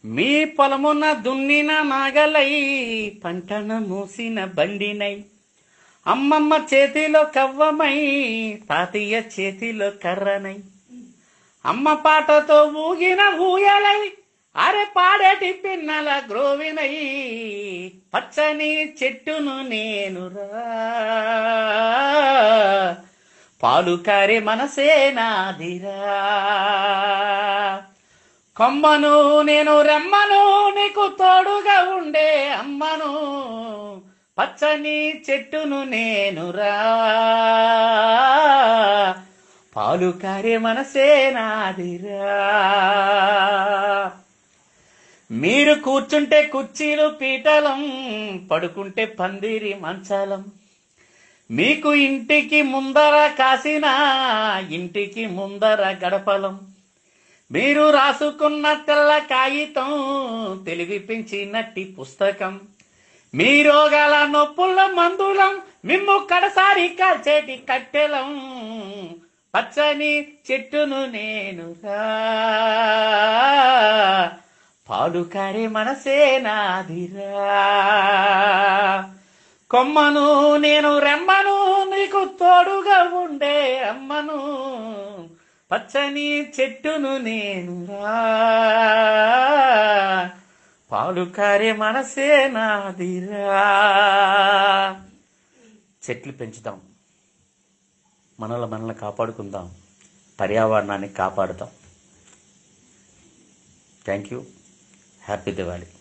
మీ పొలమున దున్నిన నాగలై పంటను మూసిన బండినై అమ్మమ్మ చేతిలో కవ్వమై తాతయ్య చేతిలో కర్రనై అమ్మ పాటతో ఊగిన ఊయలై అరే పాడేటి పిన్నల గ్రోవినై పచ్చని చెట్టును నేనురా పాలు కారే మనసే నాదిరా కొమ్మను నేను రెమ్మను నీకు తోడుగా ఉండే అమ్మను పచ్చని చెట్టును నేనురా పాలు కారే మనసే నాదిరా మీరు కూర్చుంటే కుర్చీలు పీటలం పడుకుంటే పందిరి మంచాలం మీకు ఇంటికి ముందర కాసిన ఇంటికి ముందర గడపలం మీరు రాసుకున్న తెల్ల కాగితం తెలివి పెంచినట్టి పుస్తకం మీ రోగాల నొప్పుల మందులం మిమ్ము కడసారి కాల్చేటి కట్టెలం పచ్చని చెట్టును నేను పాలు కారే మనసే నాదిరా కొమ్మను నేను రెమ్మను నీకు తోడుగా ఉండే అమ్మను పచ్చని చెట్టును నేను పాలు కారే మనసే నాదిరా చెట్లు పెంచుదాం మనల్ని మనల్ని కాపాడుకుందాం పర్యావరణాన్ని కాపాడుదాం థ్యాంక్ యూ హ్యాపీ దివాళీ